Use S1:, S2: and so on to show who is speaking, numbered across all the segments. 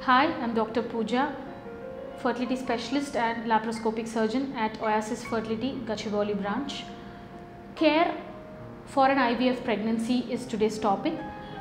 S1: Hi, I'm Dr. Pooja, fertility specialist and laparoscopic surgeon at Oasis Fertility, Gachibowli branch. Care for an IVF pregnancy is today's topic.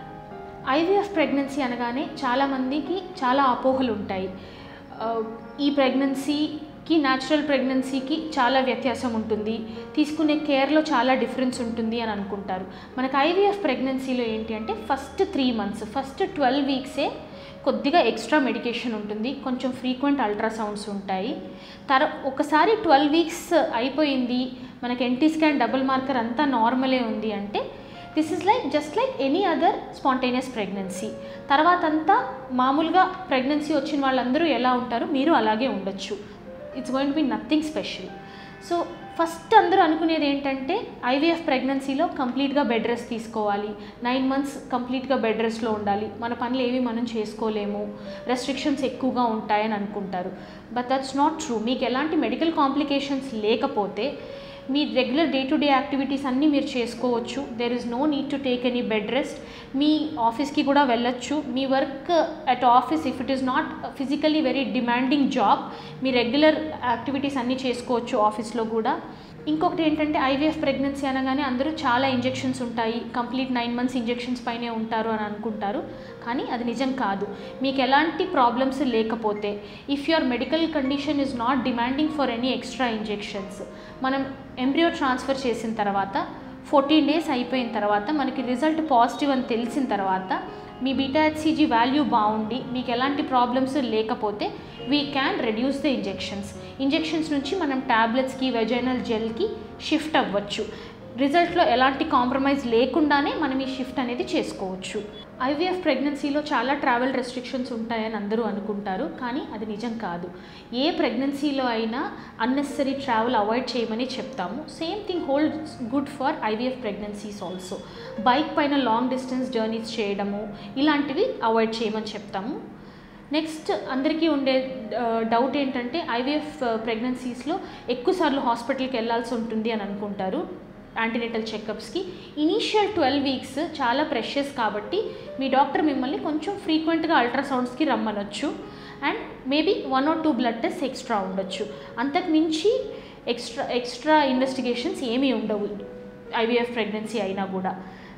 S1: IVF pregnancy అనగానే చాలామందికి చాలా అపోహలు ఉంటాయి ఆ, ఈ ప్రెగ్నెన్సీకి natural ప్రెగ్నెన్సీకి చాలా వ్యత్యాసం ఉంటుంది తీసుకునే కేర్లో చాలా డిఫరెన్స్ ఉంటుంది అని అనుకుంటారు మనకు ఐవీఎఫ్ ప్రెగ్నెన్సీలో ఏంటి అంటే first three months first twelve వీక్సే కొద్దిగా ఎక్స్ట్రా మెడికేషన్ ఉంటుంది కొంచెం ఫ్రీక్వెంట్ అల్ట్రాసౌండ్స్ ఉంటాయి తర ఒకసారి ట్వెల్వ్ వీక్స్ అయిపోయింది మనకి ఎన్టీ స్కాన్ డబుల్ మార్కర్ అంతా నార్మలే ఉంది అంటే this is like just like any other spontaneous pregnancy తర్వాత అంతా మామూలుగా ప్రెగ్నెన్సీ వచ్చిన వాళ్ళందరూ ఎలా ఉంటారో మీరు అలాగే ఉండొచ్చు it's going to be nothing special so first అందరూ అనుకునేది ఏంటంటే ఐవీఎఫ్ ప్రెగ్నెన్సీలో కంప్లీట్గా బెడ్ రెస్ట్ తీసుకోవాలి నైన్ మంత్స్ కంప్లీట్గా బెడ్ రెస్ట్లో ఉండాలి మన పనులు ఏవి మనం చేసుకోలేము రెస్ట్రిక్షన్స్ ఎక్కువగా ఉంటాయని అనుకుంటారు బట్ దట్స్ నాట్ ట్రూ మీకు ఎలాంటి మెడికల్ కాంప్లికేషన్స్ లేకపోతే మీ regular day to day activities అన్నీ మీరు చేసుకోవచ్చు there is no need to take any bed rest మీ ఆఫీస్కి కూడా వెళ్ళొచ్చు మీ work at office if it is not physically very demanding job మీ రెగ్యులర్ యాక్టివిటీస్ అన్నీ చేసుకోవచ్చు ఆఫీస్లో కూడా ఇంకొకటి ఏంటంటే ఐవీఎఫ్ ప్రెగ్నెన్సీ అనగానే అందరూ చాలా ఇంజెక్షన్స్ ఉంటాయి కంప్లీట్ నైన్ మంత్స్ ఇంజెక్షన్స్ పైనే ఉంటారు అని అనుకుంటారు కానీ అది నిజం కాదు మీకు ఎలాంటి ప్రాబ్లమ్స్ లేకపోతే if your medical condition is not demanding for any extra injections మనం ఎంబ్రియో ట్రాన్స్ఫర్ చేసిన తర్వాత ఫోర్టీన్ డేస్ అయిపోయిన తర్వాత మనకి రిజల్ట్ పాజిటివ్ అని తెలిసిన తర్వాత మీ బీటా హెచ్సిజీ వాల్యూ బాగుండి మీకు ఎలాంటి ప్రాబ్లమ్స్ లేకపోతే we can reduce the injections injections నుంచి మనం ట్యాబ్లెట్స్కి వెజైనల్ జెల్కి షిఫ్ట్ అవ్వచ్చు రిజల్ట్లో ఎలాంటి కాంప్రమైజ్ లేకుండానే మనం ఈ షిఫ్ట్ అనేది చేసుకోవచ్చు ఐవీఎఫ్ ప్రెగ్నెన్సీలో చాలా ట్రావెల్ రెస్ట్రిక్షన్స్ ఉంటాయని అందరూ అనుకుంటారు కానీ అది నిజం కాదు ఏ ప్రెగ్నెన్సీలో అయినా అన్నెసరీ ట్రావెల్ అవాయిడ్ చేయమని చెప్తాము same thing hold good for IVF pregnancies also bike పైన లాంగ్ డిస్టెన్స్ జర్నీస్ చేయడము ఇలాంటివి అవాయిడ్ చేయమని చెప్తాము నెక్స్ట్ అందరికీ ఉండే డౌట్ ఏంటంటే ఐవీఎఫ్ ప్రెగ్నెన్సీస్లో ఎక్కువసార్లు హాస్పిటల్కి వెళ్ళాల్సి ఉంటుంది అని అనుకుంటారు యాంటీనేటల్ చెకప్స్కి ఇనీషియల్ ట్వెల్వ్ వీక్స్ చాలా ప్రెషియస్ కాబట్టి మీ డాక్టర్ మిమ్మల్ని కొంచెం ఫ్రీక్వెంట్గా అల్ట్రాసౌండ్స్కి రమ్మనొచ్చు and maybe one or two blood test extra ఉండొచ్చు అంతకు మించి ఎక్స్ట్రా ఎక్స్ట్రా ఇన్వెస్టిగేషన్స్ ఏమీ ఉండవు ఐవీఎఫ్ ప్రెగ్నెన్సీ అయినా కూడా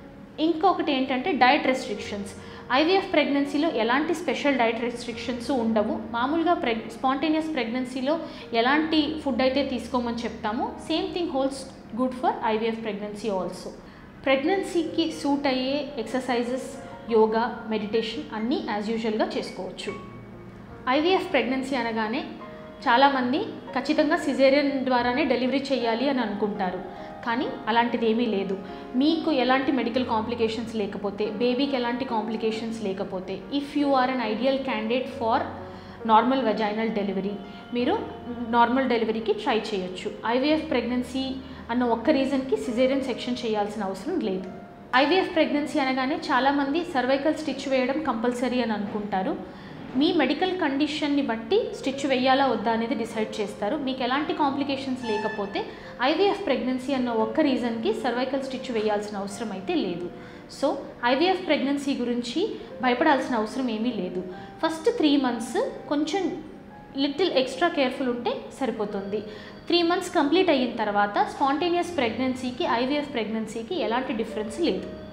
S1: ఇంకొకటి ఏంటంటే డయట్ రెస్ట్రిక్షన్స్ ఐవీఎఫ్ ప్రెగ్నెన్సీలో ఎలాంటి స్పెషల్ డైట్ రెస్ట్రిక్షన్స్ ఉండవు మామూలుగా ప్రెగ్ స్పాంటేనియస్ ప్రెగ్నెన్సీలో ఎలాంటి ఫుడ్ అయితే తీసుకోమని చెప్తామో same thing holds good for IVF pregnancy also ప్రెగ్నెన్సీకి సూట్ అయ్యే ఎక్సర్సైజెస్ యోగా మెడిటేషన్ అన్నీ యాజ్ యూజువల్గా చేసుకోవచ్చు ఐవీఎఫ్ ప్రెగ్నెన్సీ అనగానే చాలామంది ఖచ్చితంగా సిజేరియన్ ద్వారానే డెలివరీ చేయాలి అని అనుకుంటారు కానీ అలాంటిది ఏమీ లేదు మీకు ఎలాంటి మెడికల్ కాంప్లికేషన్స్ లేకపోతే బేబీకి ఎలాంటి కాంప్లికేషన్స్ లేకపోతే if you are an ideal candidate for normal vaginal delivery మీరు నార్మల్ డెలివరీకి ట్రై చేయొచ్చు ఐవీఎఫ్ ప్రెగ్నెన్సీ అన్న ఒక్క రీజన్కి సిజేరియన్ సెక్షన్ చేయాల్సిన అవసరం లేదు ఐవీఎఫ్ ప్రెగ్నెన్సీ అనగానే చాలామంది సర్వైకల్ స్టిచ్ వేయడం కంపల్సరీ అని అనుకుంటారు మీ మెడికల్ కండిషన్ని బట్టి స్టిచ్ వేయాలా వద్దా అనేది డిసైడ్ చేస్తారు మీకు ఎలాంటి కాంప్లికేషన్స్ లేకపోతే ఐవీఎఫ్ ప్రెగ్నెన్సీ అన్న ఒక్క రీజన్కి సర్వైకల్ స్టిచ్ వేయాల్సిన అవసరం అయితే లేదు సో ఐవీఎఫ్ ప్రెగ్నెన్సీ గురించి భయపడాల్సిన అవసరం ఏమీ లేదు ఫస్ట్ త్రీ మంత్స్ కొంచెం లిటిల్ ఎక్స్ట్రా కేర్ఫుల్ ఉంటే సరిపోతుంది త్రీ మంత్స్ కంప్లీట్ అయిన తర్వాత స్పాంటేనియస్ ప్రెగ్నెన్సీకి ఐవీఎఫ్ ప్రెగ్నెన్సీకి ఎలాంటి డిఫరెన్స్ లేదు